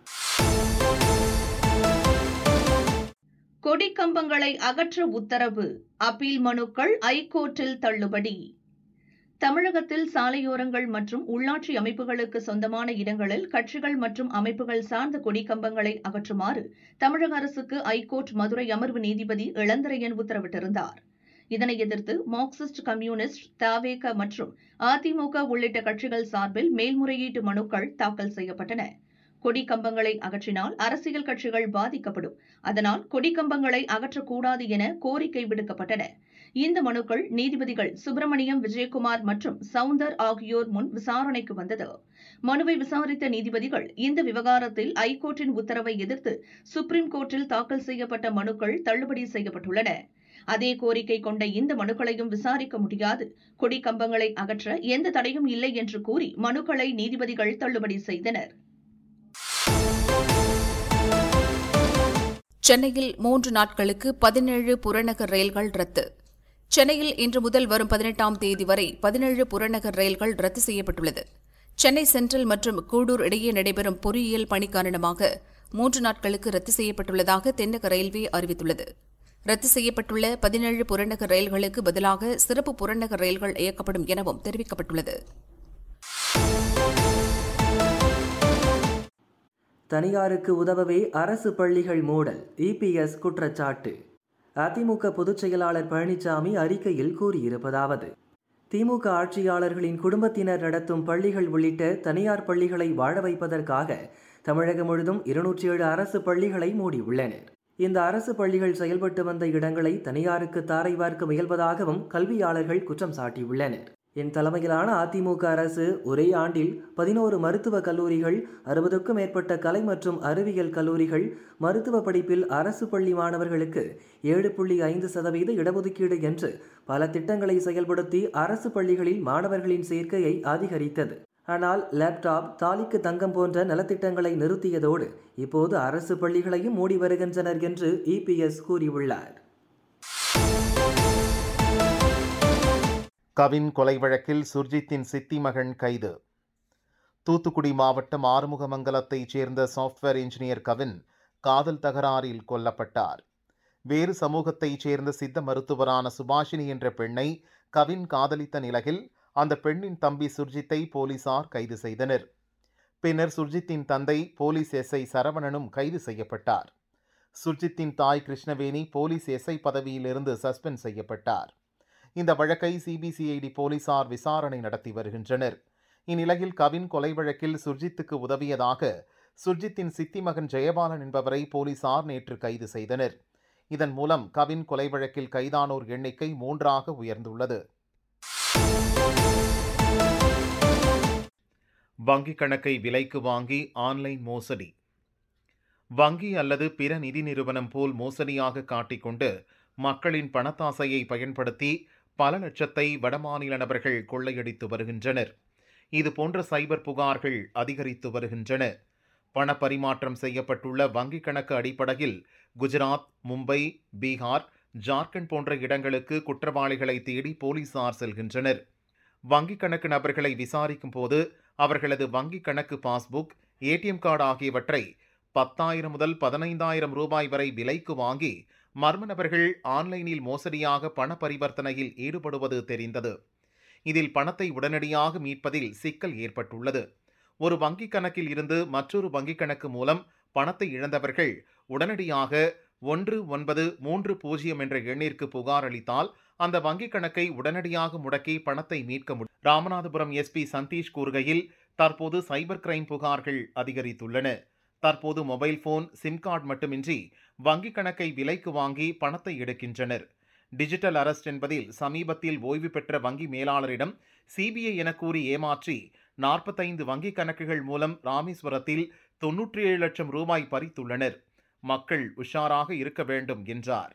கொடி கம்பங்களை அகற்ற உத்தரவு அப்பீல் மனுக்கள் ஐகோர்ட்டில் தள்ளுபடி தமிழகத்தில் சாலையோரங்கள் மற்றும் உள்ளாட்சி அமைப்புகளுக்கு சொந்தமான இடங்களில் கட்சிகள் மற்றும் அமைப்புகள் சார்ந்த கொடிக்கம்பங்களை அகற்றுமாறு தமிழக அரசுக்கு ஐகோர்ட் மதுரை அமர்வு நீதிபதி இளந்திரையன் உத்தரவிட்டிருந்தார் இதனை எதிர்த்து மார்க்சிஸ்ட் கம்யூனிஸ்ட் தாவேக மற்றும் அதிமுக உள்ளிட்ட கட்சிகள் சார்பில் மேல்முறையீட்டு மனுக்கள் தாக்கல் செய்யப்பட்டன கொடிக்கம்பங்களை அகற்றினால் அரசியல் கட்சிகள் பாதிக்கப்படும் அதனால் கொடிக்கம்பங்களை அகற்றக்கூடாது என கோரிக்கை விடுக்கப்பட்டன இந்த மனுக்கள் நீதிபதிகள் சுப்பிரமணியம் விஜயகுமார் மற்றும் சவுந்தர் ஆகியோர் முன் விசாரணைக்கு வந்தது மனுவை விசாரித்த நீதிபதிகள் இந்த விவகாரத்தில் ஐகோர்ட்டின் உத்தரவை எதிர்த்து சுப்ரீம் கோர்ட்டில் தாக்கல் செய்யப்பட்ட மனுக்கள் தள்ளுபடி செய்யப்பட்டுள்ளன அதே கோரிக்கை கொண்ட இந்த மனுக்களையும் விசாரிக்க முடியாது கொடி கம்பங்களை அகற்ற எந்த தடையும் இல்லை என்று கூறி மனுக்களை நீதிபதிகள் தள்ளுபடி செய்தனர் சென்னையில் மூன்று நாட்களுக்கு பதினேழு புறநகர் ரயில்கள் ரத்து சென்னையில் இன்று முதல் வரும் பதினெட்டாம் தேதி வரை பதினேழு புறநகர் ரயில்கள் ரத்து செய்யப்பட்டுள்ளது சென்னை சென்ட்ரல் மற்றும் கூடூர் இடையே நடைபெறும் பொறியியல் பணி காரணமாக மூன்று நாட்களுக்கு ரத்து செய்யப்பட்டுள்ளதாக தென்னக ரயில்வே அறிவித்துள்ளது ரத்து செய்யப்பட்டுள்ள பதினேழு புறநகர் ரயில்களுக்கு பதிலாக சிறப்பு புறநகர் ரயில்கள் இயக்கப்படும் எனவும் தெரிவிக்கப்பட்டுள்ளது தனியாருக்கு உதவவே அரசு பள்ளிகள் மூடல் இபிஎஸ் குற்றச்சாட்டு அதிமுக பொதுச் செயலாளர் பழனிசாமி அறிக்கையில் கூறியிருப்பதாவது திமுக ஆட்சியாளர்களின் குடும்பத்தினர் நடத்தும் பள்ளிகள் உள்ளிட்ட தனியார் பள்ளிகளை வாழ வைப்பதற்காக தமிழகம் முழுதும் இருநூற்றி ஏழு அரசு பள்ளிகளை மூடியுள்ளனர் இந்த அரசு பள்ளிகள் செயல்பட்டு வந்த இடங்களை தனியாருக்கு தாரை வார்க்க முயல்வதாகவும் கல்வியாளர்கள் குற்றம் சாட்டியுள்ளனர் என் தலைமையிலான அதிமுக அரசு ஒரே ஆண்டில் பதினோரு மருத்துவக் கல்லூரிகள் அறுபதுக்கும் மேற்பட்ட கலை மற்றும் அறிவியல் கல்லூரிகள் மருத்துவ படிப்பில் அரசு பள்ளி மாணவர்களுக்கு ஏழு புள்ளி ஐந்து சதவீத இடஒதுக்கீடு என்று பல திட்டங்களை செயல்படுத்தி அரசு பள்ளிகளில் மாணவர்களின் சேர்க்கையை அதிகரித்தது ஆனால் லேப்டாப் தாலிக்கு தங்கம் போன்ற நலத்திட்டங்களை நிறுத்தியதோடு இப்போது அரசு பள்ளிகளையும் மூடி வருகின்றனர் என்று இபிஎஸ் கூறியுள்ளார் கவின் கொலை வழக்கில் சுர்ஜித்தின் சித்தி மகன் கைது தூத்துக்குடி மாவட்டம் ஆறுமுகமங்கலத்தைச் சேர்ந்த சாஃப்ட்வேர் இன்ஜினியர் கவின் காதல் தகராறில் கொல்லப்பட்டார் வேறு சமூகத்தைச் சேர்ந்த சித்த மருத்துவரான சுபாஷினி என்ற பெண்ணை கவின் காதலித்த நிலையில் அந்த பெண்ணின் தம்பி சுர்ஜித்தை போலீசார் கைது செய்தனர் பின்னர் சுர்ஜித்தின் தந்தை போலீஸ் எஸ்ஐ சரவணனும் கைது செய்யப்பட்டார் சுர்ஜித்தின் தாய் கிருஷ்ணவேணி போலீஸ் எஸ்ஐ பதவியிலிருந்து சஸ்பெண்ட் செய்யப்பட்டார் இந்த வழக்கை சிபிசிஐடி போலீசார் விசாரணை நடத்தி வருகின்றனர் இந்நிலையில் கவின் கொலை வழக்கில் சுர்ஜித்துக்கு உதவியதாக சுர்ஜித்தின் சித்தி மகன் ஜெயபாலன் என்பவரை போலீசார் நேற்று கைது செய்தனர் இதன் மூலம் கவின் கொலை வழக்கில் கைதானோர் எண்ணிக்கை மூன்றாக உயர்ந்துள்ளது வங்கிக் கணக்கை விலைக்கு வாங்கி ஆன்லைன் மோசடி வங்கி அல்லது பிற நிதி நிறுவனம் போல் மோசடியாக காட்டிக்கொண்டு மக்களின் பணத்தாசையை பயன்படுத்தி பல லட்சத்தை வடமாநில நபர்கள் கொள்ளையடித்து வருகின்றனர் இது போன்ற சைபர் புகார்கள் அதிகரித்து வருகின்றன பண பரிமாற்றம் செய்யப்பட்டுள்ள வங்கிக் கணக்கு அடிப்படையில் குஜராத் மும்பை பீகார் ஜார்க்கண்ட் போன்ற இடங்களுக்கு குற்றவாளிகளை தேடி போலீசார் செல்கின்றனர் வங்கிக் கணக்கு நபர்களை விசாரிக்கும் போது அவர்களது வங்கிக் கணக்கு பாஸ்புக் ஏடிஎம் கார்டு ஆகியவற்றை பத்தாயிரம் முதல் பதினைந்தாயிரம் ரூபாய் வரை விலைக்கு வாங்கி மர்ம நபர்கள் ஆன்லைனில் மோசடியாக பண பரிவர்த்தனையில் ஈடுபடுவது தெரிந்தது இதில் பணத்தை உடனடியாக மீட்பதில் சிக்கல் ஏற்பட்டுள்ளது ஒரு வங்கிக் கணக்கில் இருந்து மற்றொரு வங்கிக் கணக்கு மூலம் பணத்தை இழந்தவர்கள் உடனடியாக ஒன்று ஒன்பது மூன்று பூஜ்ஜியம் என்ற எண்ணிற்கு புகார் அளித்தால் அந்த வங்கிக் கணக்கை உடனடியாக முடக்கி பணத்தை மீட்க முடியும் ராமநாதபுரம் எஸ்பி சந்தீஷ் கூறுகையில் தற்போது சைபர் கிரைம் புகார்கள் அதிகரித்துள்ளன தற்போது மொபைல் போன் சிம் கார்டு மட்டுமின்றி வங்கிக் கணக்கை விலைக்கு வாங்கி பணத்தை எடுக்கின்றனர் டிஜிட்டல் அரெஸ்ட் என்பதில் சமீபத்தில் ஓய்வு பெற்ற வங்கி மேலாளரிடம் சிபிஐ என கூறி ஏமாற்றி நாற்பத்தைந்து வங்கிக் கணக்குகள் மூலம் ராமேஸ்வரத்தில் தொன்னூற்றி ஏழு லட்சம் ரூபாய் பறித்துள்ளனர் மக்கள் உஷாராக இருக்க வேண்டும் என்றார்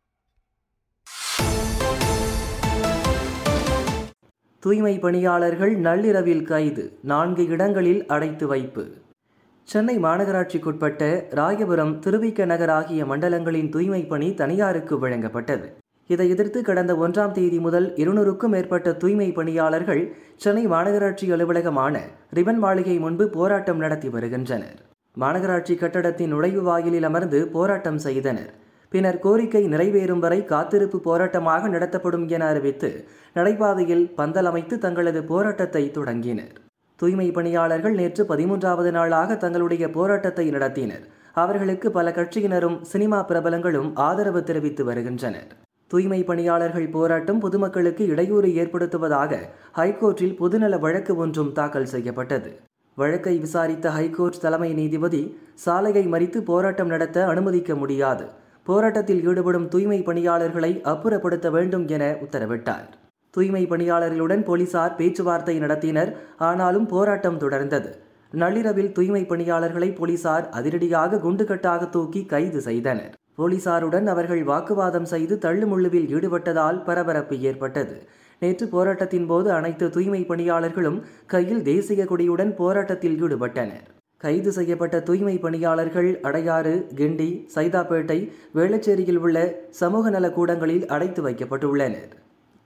தூய்மை பணியாளர்கள் நள்ளிரவில் கைது நான்கு இடங்களில் அடைத்து வைப்பு சென்னை மாநகராட்சிக்குட்பட்ட ராயபுரம் திருவிக்க நகர் ஆகிய மண்டலங்களின் தூய்மை பணி தனியாருக்கு வழங்கப்பட்டது இதை எதிர்த்து கடந்த ஒன்றாம் தேதி முதல் இருநூறுக்கும் மேற்பட்ட தூய்மை பணியாளர்கள் சென்னை மாநகராட்சி அலுவலகமான ரிபன் மாளிகை முன்பு போராட்டம் நடத்தி வருகின்றனர் மாநகராட்சி கட்டடத்தின் நுழைவு வாயிலில் அமர்ந்து போராட்டம் செய்தனர் பின்னர் கோரிக்கை நிறைவேறும் வரை காத்திருப்பு போராட்டமாக நடத்தப்படும் என அறிவித்து நடைபாதையில் பந்தல் அமைத்து தங்களது போராட்டத்தை தொடங்கினர் தூய்மை பணியாளர்கள் நேற்று பதிமூன்றாவது நாளாக தங்களுடைய போராட்டத்தை நடத்தினர் அவர்களுக்கு பல கட்சியினரும் சினிமா பிரபலங்களும் ஆதரவு தெரிவித்து வருகின்றனர் தூய்மை பணியாளர்கள் போராட்டம் பொதுமக்களுக்கு இடையூறு ஏற்படுத்துவதாக ஹைகோர்ட்டில் பொதுநல வழக்கு ஒன்றும் தாக்கல் செய்யப்பட்டது வழக்கை விசாரித்த ஹைகோர்ட் தலைமை நீதிபதி சாலையை மறித்து போராட்டம் நடத்த அனுமதிக்க முடியாது போராட்டத்தில் ஈடுபடும் தூய்மை பணியாளர்களை அப்புறப்படுத்த வேண்டும் என உத்தரவிட்டார் தூய்மை பணியாளர்களுடன் போலீசார் பேச்சுவார்த்தை நடத்தினர் ஆனாலும் போராட்டம் தொடர்ந்தது நள்ளிரவில் தூய்மை பணியாளர்களை போலீசார் அதிரடியாக குண்டுகட்டாக தூக்கி கைது செய்தனர் போலீசாருடன் அவர்கள் வாக்குவாதம் செய்து தள்ளுமுள்ளுவில் ஈடுபட்டதால் பரபரப்பு ஏற்பட்டது நேற்று போராட்டத்தின் போது அனைத்து தூய்மை பணியாளர்களும் கையில் தேசிய கொடியுடன் போராட்டத்தில் ஈடுபட்டனர் கைது செய்யப்பட்ட தூய்மை பணியாளர்கள் அடையாறு கிண்டி சைதாப்பேட்டை வேளச்சேரியில் உள்ள சமூக நல கூடங்களில் அடைத்து வைக்கப்பட்டுள்ளனர்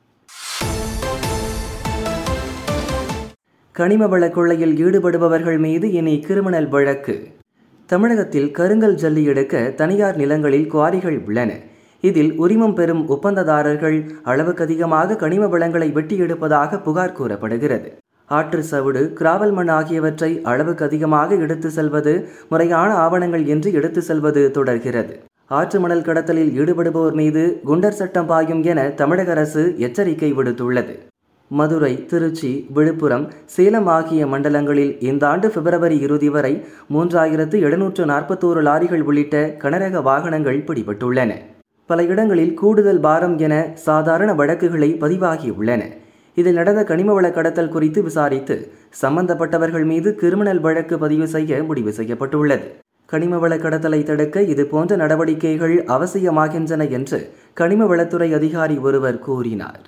கனிம வள கொள்ளையில் ஈடுபடுபவர்கள் மீது இனி கிரிமினல் வழக்கு தமிழகத்தில் கருங்கல் ஜல்லி எடுக்க தனியார் நிலங்களில் குவாரிகள் உள்ளன இதில் உரிமம் பெறும் ஒப்பந்ததாரர்கள் அளவுக்கு அதிகமாக கனிம வளங்களை வெட்டி எடுப்பதாக புகார் கூறப்படுகிறது ஆற்று சவுடு கிராவல் மண் ஆகியவற்றை அளவுக்கு அதிகமாக எடுத்து செல்வது முறையான ஆவணங்கள் இன்றி எடுத்து செல்வது தொடர்கிறது ஆற்று மணல் கடத்தலில் ஈடுபடுபவர் மீது குண்டர் சட்டம் பாயும் என தமிழக அரசு எச்சரிக்கை விடுத்துள்ளது மதுரை திருச்சி விழுப்புரம் சேலம் ஆகிய மண்டலங்களில் இந்த ஆண்டு பிப்ரவரி இறுதி வரை மூன்றாயிரத்து எழுநூற்று நாற்பத்தோரு லாரிகள் உள்ளிட்ட கனரக வாகனங்கள் பிடிபட்டுள்ளன பல இடங்களில் கூடுதல் பாரம் என சாதாரண வழக்குகளை பதிவாகியுள்ளன இதில் நடந்த கனிமவள கடத்தல் குறித்து விசாரித்து சம்பந்தப்பட்டவர்கள் மீது கிரிமினல் வழக்கு பதிவு செய்ய முடிவு செய்யப்பட்டுள்ளது கனிமவள கடத்தலை தடுக்க இது போன்ற நடவடிக்கைகள் அவசியமாகின்றன என்று கனிமவளத்துறை அதிகாரி ஒருவர் கூறினார்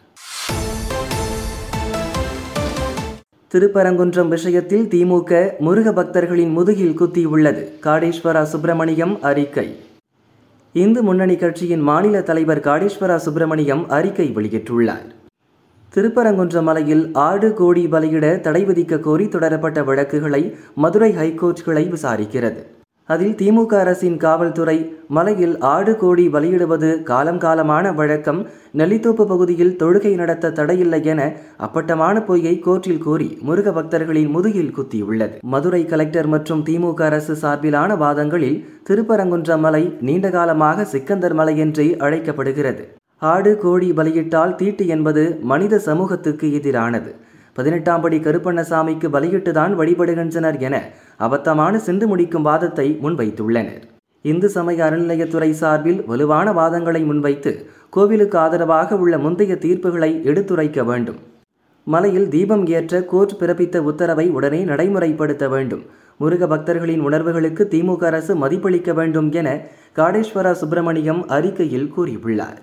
திருப்பரங்குன்றம் விஷயத்தில் திமுக முருக பக்தர்களின் முதுகில் குத்தியுள்ளது காடேஸ்வரா சுப்பிரமணியம் அறிக்கை இந்து முன்னணி கட்சியின் மாநில தலைவர் காடேஸ்வரா சுப்பிரமணியம் அறிக்கை வெளியிட்டுள்ளார் திருப்பரங்குன்றம் மலையில் ஆடு கோடி பலியிட தடை விதிக்க கோரி தொடரப்பட்ட வழக்குகளை மதுரை ஹைகோர்ட் கிளை விசாரிக்கிறது அதில் திமுக அரசின் காவல்துறை மலையில் ஆடு கோடி பலியிடுவது காலம் காலமான வழக்கம் நெல்லித்தோப்பு பகுதியில் தொழுகை நடத்த தடையில்லை என அப்பட்டமான பொய்யை கோர்ட்டில் கூறி முருக பக்தர்களின் முதுகில் குத்தியுள்ளது மதுரை கலெக்டர் மற்றும் திமுக அரசு சார்பிலான வாதங்களில் திருப்பரங்குன்றம் மலை நீண்ட காலமாக சிக்கந்தர் மலை என்றே அழைக்கப்படுகிறது ஆடு கோழி பலியிட்டால் தீட்டு என்பது மனித சமூகத்துக்கு எதிரானது பதினெட்டாம் படி கருப்பண்ணசாமிக்கு பலியிட்டுதான் வழிபடுகின்றனர் என அபத்தமான சிந்து முடிக்கும் வாதத்தை முன்வைத்துள்ளனர் இந்து சமய அறநிலையத்துறை சார்பில் வலுவான வாதங்களை முன்வைத்து கோவிலுக்கு ஆதரவாக உள்ள முந்தைய தீர்ப்புகளை எடுத்துரைக்க வேண்டும் மலையில் தீபம் ஏற்ற கோர்ட் பிறப்பித்த உத்தரவை உடனே நடைமுறைப்படுத்த வேண்டும் முருக பக்தர்களின் உணர்வுகளுக்கு திமுக அரசு மதிப்பளிக்க வேண்டும் என காடேஸ்வரா சுப்பிரமணியம் அறிக்கையில் கூறியுள்ளார்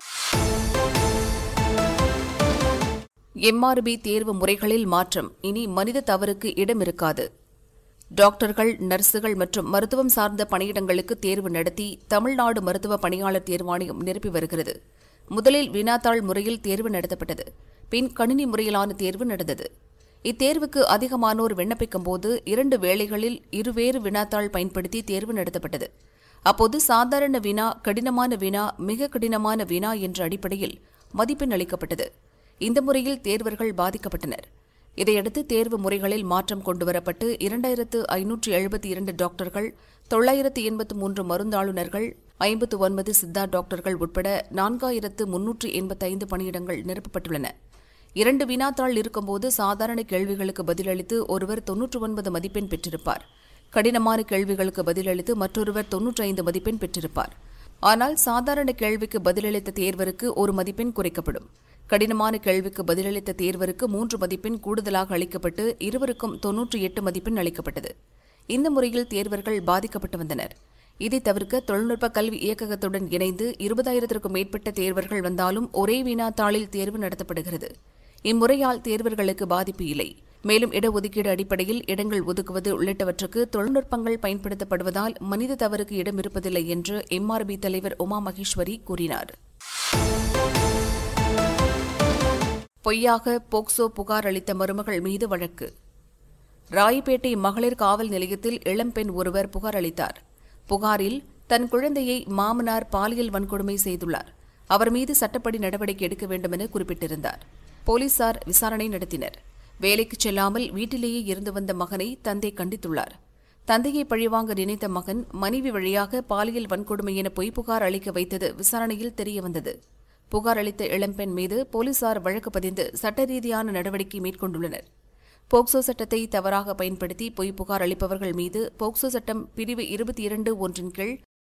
எம்ஆர்பி தேர்வு முறைகளில் மாற்றம் இனி மனித தவறுக்கு இடம் இருக்காது டாக்டர்கள் நர்சுகள் மற்றும் மருத்துவம் சார்ந்த பணியிடங்களுக்கு தேர்வு நடத்தி தமிழ்நாடு மருத்துவ பணியாளர் தேர்வாணையம் நிரப்பி வருகிறது முதலில் வினாத்தாள் முறையில் தேர்வு நடத்தப்பட்டது பின் கணினி முறையிலான தேர்வு நடந்தது இத்தேர்வுக்கு அதிகமானோர் விண்ணப்பிக்கும் போது இரண்டு வேளைகளில் இருவேறு வினாத்தாள் பயன்படுத்தி தேர்வு நடத்தப்பட்டது அப்போது சாதாரண வினா கடினமான வினா மிக கடினமான வினா என்ற அடிப்படையில் மதிப்பெண் அளிக்கப்பட்டது இந்த முறையில் தேர்வர்கள் பாதிக்கப்பட்டனர் இதையடுத்து தேர்வு முறைகளில் மாற்றம் கொண்டுவரப்பட்டு இரண்டாயிரத்து ஐநூற்று எழுபத்தி இரண்டு டாக்டர்கள் தொள்ளாயிரத்து எண்பத்து மூன்று மருந்தாளுநர்கள் ஐம்பத்து ஒன்பது சித்தா டாக்டர்கள் உட்பட நான்காயிரத்து முன்னூற்று எண்பத்தைந்து பணியிடங்கள் நிரப்பப்பட்டுள்ளன இரண்டு வினாத்தாள் இருக்கும்போது சாதாரண கேள்விகளுக்கு பதிலளித்து ஒருவர் தொன்னூற்று ஒன்பது மதிப்பெண் பெற்றிருப்பார் கடினமான கேள்விகளுக்கு பதிலளித்து மற்றொருவர் தொன்னூற்றி ஐந்து மதிப்பெண் பெற்றிருப்பார் ஆனால் சாதாரண கேள்விக்கு பதிலளித்த தேர்வருக்கு ஒரு மதிப்பெண் குறைக்கப்படும் கடினமான கேள்விக்கு பதிலளித்த தேர்வருக்கு மூன்று மதிப்பெண் கூடுதலாக அளிக்கப்பட்டு இருவருக்கும் தொன்னூற்றி எட்டு மதிப்பெண் அளிக்கப்பட்டது இந்த முறையில் தேர்வர்கள் பாதிக்கப்பட்டு வந்தனர் இதை தவிர்க்க தொழில்நுட்ப கல்வி இயக்ககத்துடன் இணைந்து இருபதாயிரத்திற்கும் மேற்பட்ட தேர்வர்கள் வந்தாலும் ஒரே வினாத்தாளில் தேர்வு நடத்தப்படுகிறது இம்முறையால் தேர்வர்களுக்கு பாதிப்பு இல்லை மேலும் இடஒதுக்கீடு அடிப்படையில் இடங்கள் ஒதுக்குவது உள்ளிட்டவற்றுக்கு தொழில்நுட்பங்கள் பயன்படுத்தப்படுவதால் மனித தவறுக்கு இடம் இருப்பதில்லை என்று எம்ஆர்பி தலைவர் உமா மகேஸ்வரி கூறினார் பொய்யாக போக்சோ புகார் அளித்த மருமகள் மீது வழக்கு ராயப்பேட்டை மகளிர் காவல் நிலையத்தில் இளம்பெண் ஒருவர் புகார் அளித்தார் புகாரில் தன் குழந்தையை மாமனார் பாலியல் வன்கொடுமை செய்துள்ளார் அவர் மீது சட்டப்படி நடவடிக்கை எடுக்க வேண்டும் என குறிப்பிட்டிருந்தார் போலீசார் விசாரணை நடத்தினர் வேலைக்கு செல்லாமல் வீட்டிலேயே இருந்து வந்த மகனை தந்தை கண்டித்துள்ளார் தந்தையை பழிவாங்க நினைத்த மகன் மனைவி வழியாக பாலியல் வன்கொடுமை என பொய் புகார் அளிக்க வைத்தது விசாரணையில் தெரியவந்தது புகார் அளித்த இளம்பெண் மீது போலீசார் வழக்கு பதிந்து சட்ட ரீதியான நடவடிக்கை மேற்கொண்டுள்ளனர் போக்சோ சட்டத்தை தவறாக பயன்படுத்தி பொய் புகார் அளிப்பவர்கள் மீது போக்சோ சட்டம் பிரிவு இருபத்தி இரண்டு ஒன்றின் கீழ்